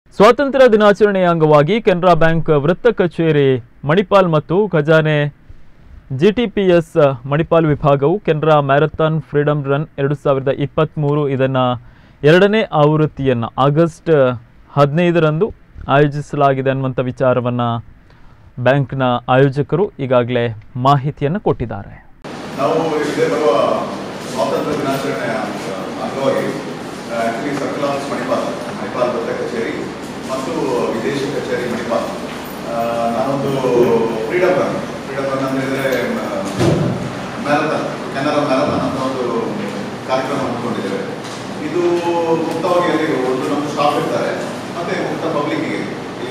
ಸ್ವಾತಂತ್ರ್ಯ ದಿನಾಚರಣೆಯ ಅಂಗವಾಗಿ ಕೆನರಾ ಬ್ಯಾಂಕ್ ವೃತ್ತ ಕಚೇರಿ ಮಣಿಪಾಲ್ ಮತ್ತು ಖಜಾನೆ ಜಿಟಿಪಿಎಸ್ ಮಣಿಪಾಲ್ ವಿಭಾಗವು ಕೆನರಾ ಮ್ಯಾರಥಾನ್ ಫ್ರೀಡಮ್ ರನ್ ಎರಡು ಸಾವಿರದ ಇಪ್ಪತ್ತ್ಮೂರು ಇದನ್ನು ಎರಡನೇ ಆವೃತ್ತಿಯನ್ನು ಆಗಸ್ಟ್ ಹದಿನೈದರಂದು ಆಯೋಜಿಸಲಾಗಿದೆ ಅನ್ನುವಂಥ ವಿಚಾರವನ್ನು ಬ್ಯಾಂಕ್ನ ಆಯೋಜಕರು ಈಗಾಗಲೇ ಮಾಹಿತಿಯನ್ನು ಕೊಟ್ಟಿದ್ದಾರೆ ನಾವು ಇದೇ ಬರುವ ಸ್ವಾತಂತ್ರ್ಯ ದಿನಾಚರಣೆಯ ಅಂಗವಾಗಿ actually circle office Manipal Manipal ವೃತ್ತ ಕಚೇರಿ ಮತ್ತು ವಿದೇಶಿ ಕಚೇರಿ ಮಣಿಪಾಲ್ ಆ, ನಾನೊಂದು ಫ್ರೀಡಮ್ ರನ್ ಫ್ರೀಡಮ್ ರನ್ ಅಂತ ಹೇಳಿದ್ರೆ ಮ್ಯಾರಥಾನ್ ಕೆನರಾ ಮ್ಯಾರಥಾನ್ ಅಂತ ಒಂದು ಕಾರ್ಯಕ್ರಮ ಹಮ್ಮಿಕೊಂಡಿದ್ದೇವೆ ಇದು ಮುಕ್ತವಾಗಿ ಎಲ್ಲಿಗೂ ಒಂದು ನಮ್ಮ ಸ್ಟಾಫ್ ಇರ್ತಾರೆ ಮತ್ತೆ ಮುಕ್ತ ಪಬ್ಲಿಕ್ಕಿಗೆ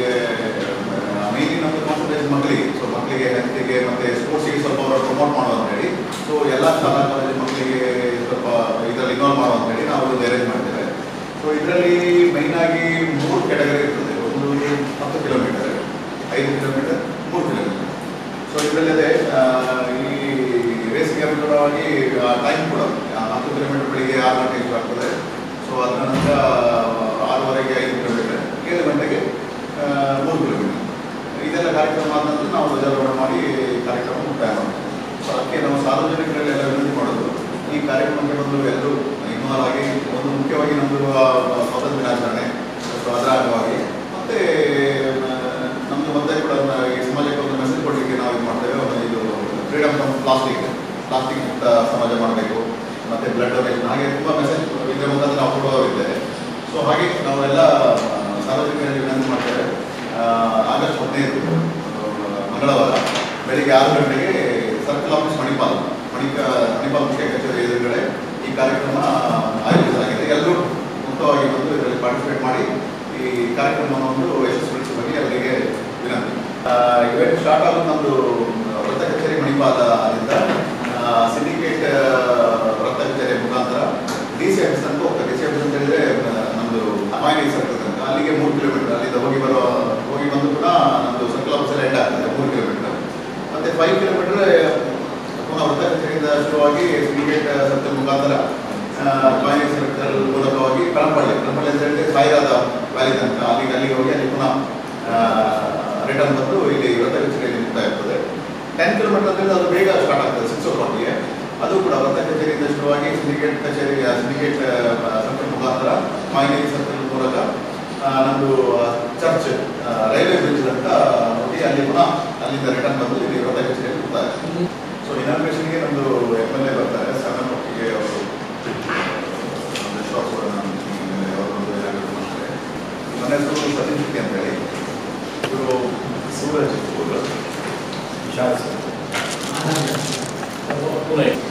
ಮೇನ್ಲಿ ನಮ್ಮದು ಕಾನ್ಸಂಟ್ರೇಷನ್ ಮಕ್ಕಳಿಗೆ ಸೊ ಮಕ್ಕಳಿಗೆ ಹೆಲ್ತಿಗೆ ಮತ್ತೆ ಸ್ಪೋರ್ಟ್ಸಿಗೆ ಸ್ವಲ್ಪ ಅವರು ಪ್ರಮೋಟ್ ಮಾಡೋ ಅಂತ ಹೇಳಿ ಸೊ ಎಲ್ಲ ಶಾಲಾ ಕಾಲೇಜು ಮಕ್ಕಳಿಗೆ ಸ್ವಲ್ಪ ಇದರಲ್ಲಿ ಇನ್ವಾಲ್ವ್ ಮಾಡೋ ಅಂತ ಹೇಳಿ ನಾವು ಒಂದು ಅರೇಂಜ್ ಮಾಡ್ತೇವೆ ಸೊ ಇದರಲ್ಲಿ ಮೈನ್ ಆಗಿ ಮೂರು ಕೆಟಗರಿ ಇರ್ತದೆ ಒಂದು ಹತ್ತು ಕಿಲೋಮೀಟರ್ ಐದು ಕಿಲೋಮೀಟರ್ ಮೂರು ಕಿಲೋಮೀಟರ್ ಸೊ ಇದರಲ್ಲಿ ಅದೇ ಆ, ಈ ರೇಸ್ಗೆ ಅನುಗುಣವಾಗಿ ಟೈಮ್ ಕೂಡ ಆ, ಹತ್ತು ಕಿಲೋಮೀಟರ್ ಬೆಳಿಗ್ಗೆ ಆರು ಗಂಟೆಗೆ ಶುರು ಆಗ್ತದೆ ಸೊ ಅದರ ನಂತರ ಆರೂವರೆಗೆ ಐದು ಕಿಲೋಮೀಟರ್ ಏಳು ಗಂಟೆಗೆ ಆ, ಮೂರು ಕಿಲೋಮೀಟರ್ ಇದೆಲ್ಲ ಕಾರ್ಯಕ್ರಮ ಆದ ನಂತರ ನಾವು ಧ್ವಜಾರೋಹಣ ಮಾಡಿ ಕಾರ್ಯಕ್ರಮ ಮುಕ್ತಾಯ ಮಾಡ್ತೇವೆ ಸೊ ಅದಕ್ಕೆ ನಾವು ಸಾರ್ವಜನಿಕರಲ್ಲೆಲ್ಲ ವಿನಂತಿ ಮಾಡೋದು ಈ ಕಾರ್ಯಕ್ರಮಕ್ಕೆ ಬಂದು ಎಲ್ಲರೂ ಇನ್ವಾಲ್ವ್ ಆಗಿ ಒಂದು ಮುಖ್ಯವಾಗಿ ನಮ್ಮದು ಆ, ಸ್ವಾತಂತ್ರ್ಯ ದಿನಾಚರಣೆ ಸೊ ಅದರ ಅಂಗವಾಗಿ ಮತ್ತೆ ಆ, ನಮ್ದು ಮತ್ತೆ ಕೂಡ ನ- ಈ ಸಮಾಜಕ್ಕೆ ಒಂದು ಮೆಸೇಜ್ ಕೊಡಲಿಕ್ಕೆ ನಾವು ಇದು ಮಾಡ್ತೇವೆ ಒಂದು ಇದು ಫ್ರೀಡಮ್ ಫ್ರಮ್ ಪ್ಲಾಸ್ಟಿಕ್ ಪ್ಲಾಸ್ಟಿಕ್ ಮುಕ್ತ ಸಮಾಜ ಮಾಡಬೇಕು ಮತ್ತೆ ಬ್ಲಡ್ ಡೊನೇಷನ್ ಹಾಗೆ ತುಂಬ ಮೆಸೇಜ್ ಇದರ ಮುಖಾಂತರ ನಾವು ಕೊಡುವವರಿದ್ದೇವೆ ಸೊ ಹಾಗೆ ನಾವೆಲ್ಲ ಆ, ಸಾರ್ವಜನಿಕರಲ್ಲಿ ವಿನಂತಿ ಮಾಡ್ತೇವೆ ಆ, ಆಗಸ್ಟ್ ಹದಿನೈದು ಆ, ಮಂಗಳವಾರ ಬೆಳಿಗ್ಗೆ ಆರು ಗಂಟೆಗೆ ಸರ್ಕಲ್ ಆಫೀಸ್ ಮಣಿಪಾಲ್ ಮಣಿಕ ಮಣಿಪಾಲ್ ಮುಖ್ಯ ಕಚೇರಿ ಎದುರುಗಡೆ ಈ ಕಾರ್ಯಕ್ರಮ ಆಯೋಜಿಸಲಾಗಿದೆ ಎಲ್ಲರೂ ಮುಕ್ತವಾಗಿ ಬಂದು ಇದರಲ್ಲಿ ಪಾರ್ಟಿಸಿಪೇಟ್ ಮಾಡಿ ಈ ಕಾರ್ಯಕ್ರಮವನ್ನು ಒಂದು ಯಶಸ್ವಿಗೊಳಿಸುವಲ್ಲಿ ಅವರಿಗೆ ವಿನಂತಿ ಇವೆಂಟ್ ಸ್ಟಾರ್ಟ್ ಆಗೋದು ನಮ್ಮದು ವೃತ್ತ ಕಚೇರಿ ಮಣಿಪಾಲ ಅಲ್ಲಿಂದ ಸಿಂಡಿಕೇಟ್ ವೃತ್ತ ಕಚೇರಿ ಮುಖಾಂತರ ಡಿ ಸಿ ಆಫೀಸ್ ಅಂತ ಹೋಗ್ತದೆ ಡಿ ಸಿ ಆಫೀಸ್ ಅಂತ ಹೇಳಿದ್ರೆ ಆ, ನಮ್ಮದು ಅಪಾಯಿಂಟ್ ಸರ್ಕಲ್ ಅಂತ ಅಲ್ಲಿಗೆ ಮೂರು ಕಿಲೋಮೀಟರ್ ಅಲ್ಲಿಂದ ಹೋಗಿ ಬರೋ ಹೋಗಿ ಬಂದು ಕೂಡ ನಮ್ಮದು ಸರ್ಕಲ್ ಆಫೀಸಲ್ಲಿ ಎಂಡ್ ಆಗ್ತದೆ ಮೂರು ಕಿಲೋಮೀಟರ್ ಮತ್ತೆ ಫೈವ್ ಕಿಲೋಮೀಟರ್ ಪುನಃ ವೃತ್ತ ಕಚೇರಿಯಿಂದ ಶುರುವಾಗಿ ಸಿಂಡಿಕೇಟ್ ಸರ್ಕಲ್ ಮುಖಾಂತರ ಕಾಯಿನ್ ಸರ್ಕಲ್ ಮೂಲಕವಾಗಿ ಪರಂಪಳ್ಳಿ ಪರಂಪಳ್ಳಿ ಅಂತ ಹೇಳಿದ್ರೆ ಸಾಯಿರಾದ ವ್ಯಾಲಿ ತನಕ ಅಲ್ಲಿಗೆ ಅಲ್ಲಿಗೆ ಹೋಗಿ ಅಲ್ಲಿ ಪುನಃ ರಿಟರ್ನ್ ಬಂದು ಇಲ್ಲಿ ವೃತ್ತ ಕಚೇರಿಯಲ್ಲಿ ಮುಕ್ತಾಯ ಆಗ್ತದೆ ಟೆನ್ ಕಿಲೋಮೀಟರ್ ಅಂದರೆ ಅದು ಬೇಗ ಸ್ಟಾರ್ಟ್ ಆಗ್ತದೆ ಸಿಕ್ಸ್ ಓ ಕ್ಲಾಕ್ಗೆ ಅದು ಕೂಡ ವೃತ್ತ ಕಚೇರಿಯಿಂದ ಶುರುವಾಗಿ ಸಿಂಡಿಕೇಟ್ ಕಚೇರಿ ಸಿಂಡಿಕೇಟ್ ಸರ್ಕಲ್ ಮುಖಾಂತರ ಮಾಯಿನೇರಿ ಸರ್ಕಲ್ ಮೂಲಕ ಆ, ನಮ್ಮದು ಚರ್ಚ್ ಆ, ರೈಲ್ವೆ ಬ್ರಿಡ್ಜ್ ಅಂತ ಹೋಗಿ ಅಲ್ಲಿ ಪುನಃ ಅಲ್ಲಿಂದ ರಿಟರ್ನ್ ಬಂದು ಇಲ್ಲಿ ವೃತ್ತ ಕಚೇರಿಯಲ್ಲಿ ಮುಕ್ತಾಯ ಸೊ ಇನಾಗ್ರೇಷನ್ಗೆ ನಮ್ಮದು ಎಮ್ ಎಲ್ ಎ ಬರ್ತಾರೆ ಸೆವೆನ್ ಒಟ್ಟಿಗೆ ಅವರು ಒಂದು ಶಾಪ್ ಅವರೊಂದು ಇನಾಗ್ರೇಟ್ ಮಾಡ್ತಾರೆ ನನ್ನ ಹೆಸರು ಸತೀಶ್ ಶೆಟ್ಟಿ ಅಂತ ಹೇಳಿ ಇವರು ಸೂರಜ್ ಊರು ವಿಶಾಲ್ ಸರ್